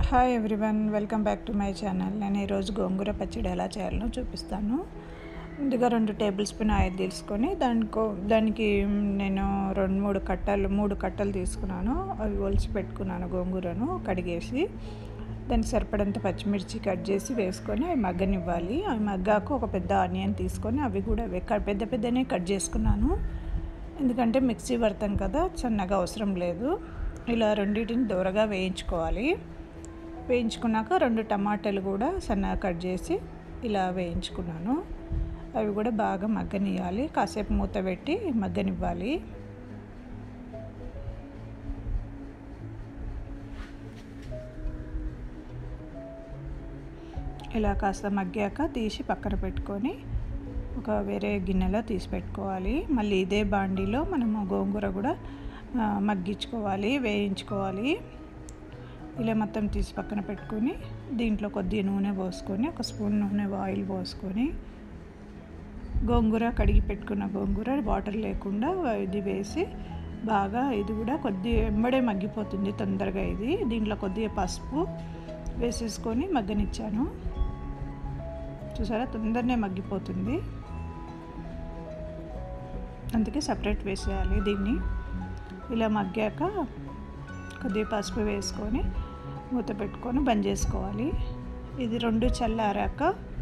hi everyone welcome back to my channel నేను ఈరోజు గోంగూర పచ్చడి ఎలా చేయాలో చూపిస్తాను ముందుగా రెండు టేబుల్ స్పూన్ ఆయిల్ తీసుకొని దానికో దానికి నేను రెండు మూడు కట్టలు మూడు కట్టలు తీసుకున్నాను అవి ఒలిచి పెట్టుకున్నాను గోంగూరను కడిగేసి దానికి సరిపడంత పచ్చిమిర్చి కట్ చేసి వేసుకొని అవి మగ్గనివ్వాలి అవి మగ్గాక ఒక పెద్ద ఆనియన్ తీసుకొని అవి కూడా వే- క- పెద్ద పెద్దనే కట్ చేసుకున్నాను ఎందుకంటే మిక్సీ పడతాను కదా సన్నగా అవసరం లేదు ఇలా రెండింటిని దూరగా వేయించుకోవాలి వేయించుకున్నాక రెండు టమాటాలు కూడా సన్నగా కట్ చేసి ఇలా వేయించుకున్నాను అవి కూడా బాగా మగ్గనివ్వాలి కాసేపు మూత పెట్టి మగ్గనివ్వాలి ఇలా కాస్త మగ్గాక తీసి పక్కన పెట్టుకొని ఒక వేరే గిన్నెలో తీసి పెట్టుకోవాలి మళ్ళీ ఇదే బాండీలో మనము గోంగూర కూడా ఆ, మగ్గించుకోవాలి వేయించుకోవాలి ఇలా మొత్తం తీసి పక్కన పెట్టుకొని దీంట్లో కొద్దిగా నూనె పోసుకొని ఒక స్పూన్ నూనె ఆయిల్ పోసుకొని గోంగూర కడిగి పెట్టుకున్న గోంగూర వాటర్ లేకుండా ఇది వేసి బాగా ఇది కూడా కొద్దిగా ఎంబడే మగ్గిపోతుంది తొందరగా ఇది దీంట్లో కొద్దిగా పసుపు వేసేసుకొని మగ్గనిచ్చాను చూసారా తొందరనే మగ్గిపోతుంది అందుకే సపరేట్ వేసేయాలి దీన్ని ఇలా మగ్గాక కొద్దిగా పసుపు వేసుకొని మూత పెట్టుకొని బంద్ చేసుకోవాలి ఇది రెండు చల్లారాక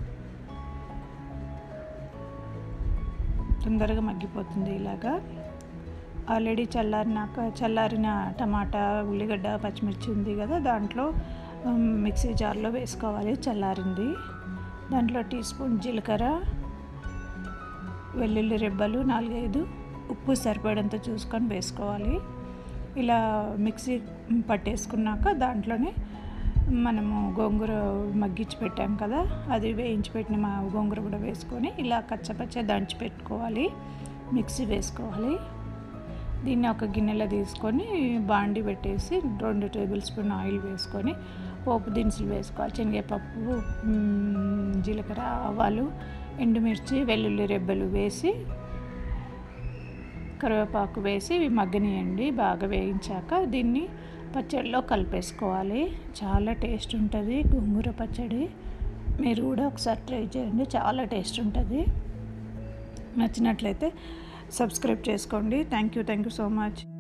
తొందరగా మగ్గిపోతుంది ఇలాగా ఆల్రెడీ చల్లారినాక చల్లారిన టమాటా ఉల్లిగడ్డ పచ్చిమిర్చి ఉంది కదా దాంట్లో ఉమ్, మిక్సీ జార్లో వేసుకోవాలి చల్లారింది దాంట్లో టీ స్పూన్ జీలకర్ర వెల్లుల్లి రెబ్బలు నాలుగైదు ఉప్పు సరిపడంత చూసుకొని వేసుకోవాలి ఇలా మిక్సీ పట్టేసుకున్నాక దాంట్లోనే మనము గోంగూర మగ్గించి పెట్టాం కదా అది వేయించి పెట్టిన మా గోంగూర కూడా వేసుకొని ఇలా కచ్చపచ్చ దంచి పెట్టుకోవాలి మిక్సీ వేసుకోవాలి దీన్ని ఒక గిన్నెలో తీసుకొని బాండి పెట్టేసి రెండు టేబుల్ స్పూన్ ఆయిల్ వేసుకొని పోపు దినుసులు వేసుకోవాలి శనగపప్పు మ్, జీలకర్ర ఆవాలు ఎండుమిర్చి వెల్లుల్లి రెబ్బలు వేసి కరివేపాకు వేసి ఇవి మగ్గనియండి బాగా వేయించాక దీన్ని పచ్చడిలో కలిపేసుకోవాలి చాలా టేస్ట్ ఉంటుంది గోంగూర పచ్చడి మీరు కూడా ఒకసారి ట్రై చేయండి చాలా టేస్ట్ ఉంటుంది నచ్చినట్లయితే సబ్స్క్రైబ్ చేసుకోండి thank you thank you so much